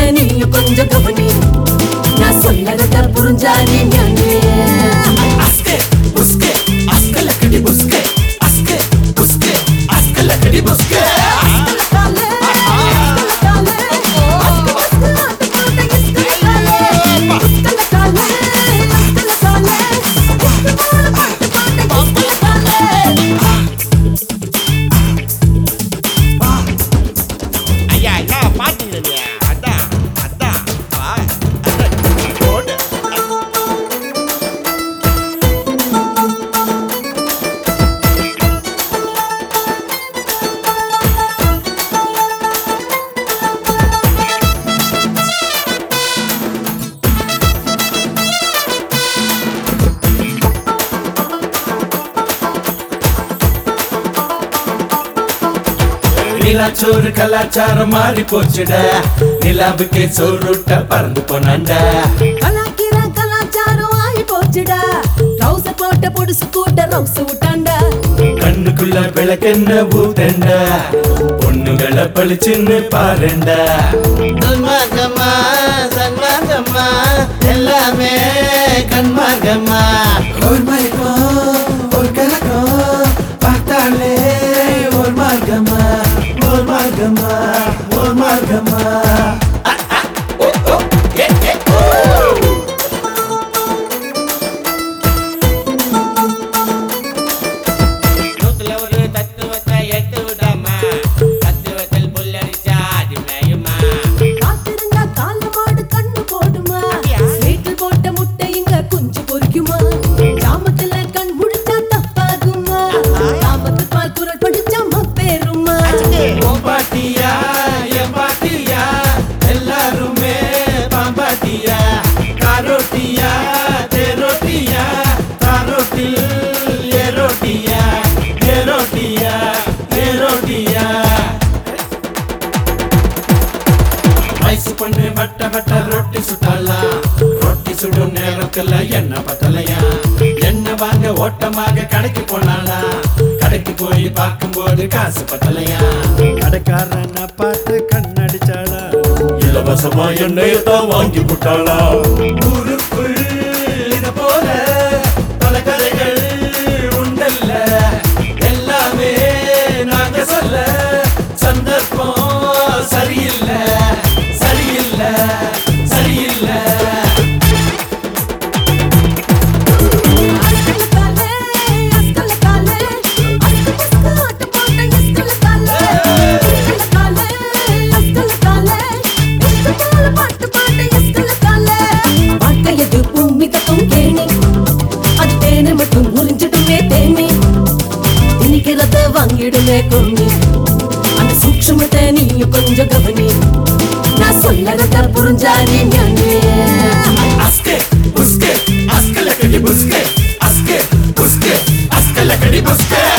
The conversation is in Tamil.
நீயும் கொஞ்சம் கவனி நான் சொல்லறத புரிஞ்சா நீ ஞானி அஸ்கே புஸ்கே அஸ்கலக்கடி புஸ்கே அஸ்கே புஸ்கே அஸ்கலக்கடி புஸ்கே ஐயா ஐயா பாத்தீங்க நீ அதான் அதான் வா போடு நிலாச்சோறு கலாச்சாரம் மாறி போச்சுடா நிலாவுக்கே சோறுட்ட பறந்து போனாண்டா கலாக்கிற கலாச்சாரம் ஆகி போச்சுடா ரவுச போட்ட பொடுசு கூட்ட ரவுச விட்டாண்டா கண்ணுக்குள்ள விளக்கென்ன ஊத்தண்டா பொண்ணுங்களை பளிச்சுன்னு பாருண்டா சன்மார்க்கம்மா சன்மார்க்கம்மா எல்லாமே கண்மார்க்கம்மா ஒரு மயக்கம் ஒரு கலக்கம் பார்த்தாலே ஒரு மார்க்கமா ஒரு மார்க்கமா ஒரு மார்க்கமா நூத்துல ஒரு தத்துவத்தை எட்டு விடாமா தத்துவத்தில் புல்லரிச்சா அது மேயுமா காத்திருந்தா கால மாடு கண்ணு போடுமா வீட்டில் போட்ட முட்டை இங்க குஞ்சு பொறிக்குமா ஜாமத்துல கண் முழிச்சா தப்பாகுமா தாமத்து பால் குரல் படிச்சா மப்பேருமா உன் பாட்டியா என் பாட்டியா எல்லாருமே பாம்பாட்டியா காரோட்டியா தேரோட்டியா காரோட்டில் ஏரோட்டியா ஏரோட்டியா ஏரோட்டியா வயசு பொண்ணு வட்ட வட்ட ரொட்டி சுட்டாளா ரொட்டி சுடும் நேரத்துல என்ன பத்தலையா என்ன வாங்க ஓட்டமாக கடைக்கு போனாளா கடைக்கு போய் பார்க்கும்போது காசு பத்தலையா கடைக்காரனை பார்த்து கண்ணடிச்சாளா இலவசமா எண்ணெயை தான் வாங்கி விட்டாளா ஊருக்குள் இத போல பல கதைகள் உண்டல்ல எல்லாமே நாங்க சொல்ல சந்தர்ப்பம் சரியில்லை சரியில்லை சரியில்லை அஸ்கலக்காலே, அஸ்கலக்காலே, அஸ்கு புஸ்கு ஆட்ட போட்ட இஸ்கலக்காலே. அஸ்கலக்காலே, அஸ்கலக்காலே, இஸ்கு போல பாட்டு பாட்ட இஸ்கலக்காலே. வாழ்க்கை எது பூமி தத்தும் கேணி அது தேனை மட்டும் உறிஞ்சிடுமே தேனி திணிக்கிறத வாங்கிடுமே கொன்னி அந்த சூக்ஷமத்தை நீயும் கொஞ்சம் கவனி நான் சொல்லறத புரிஞ்சா நீ ஞானி அஸ்கே புஸ்கே அஸ்கலக்கடி புஸ்கே அஸ்கே புஸ்கே அஸ்கலக்கடி புஸ்கே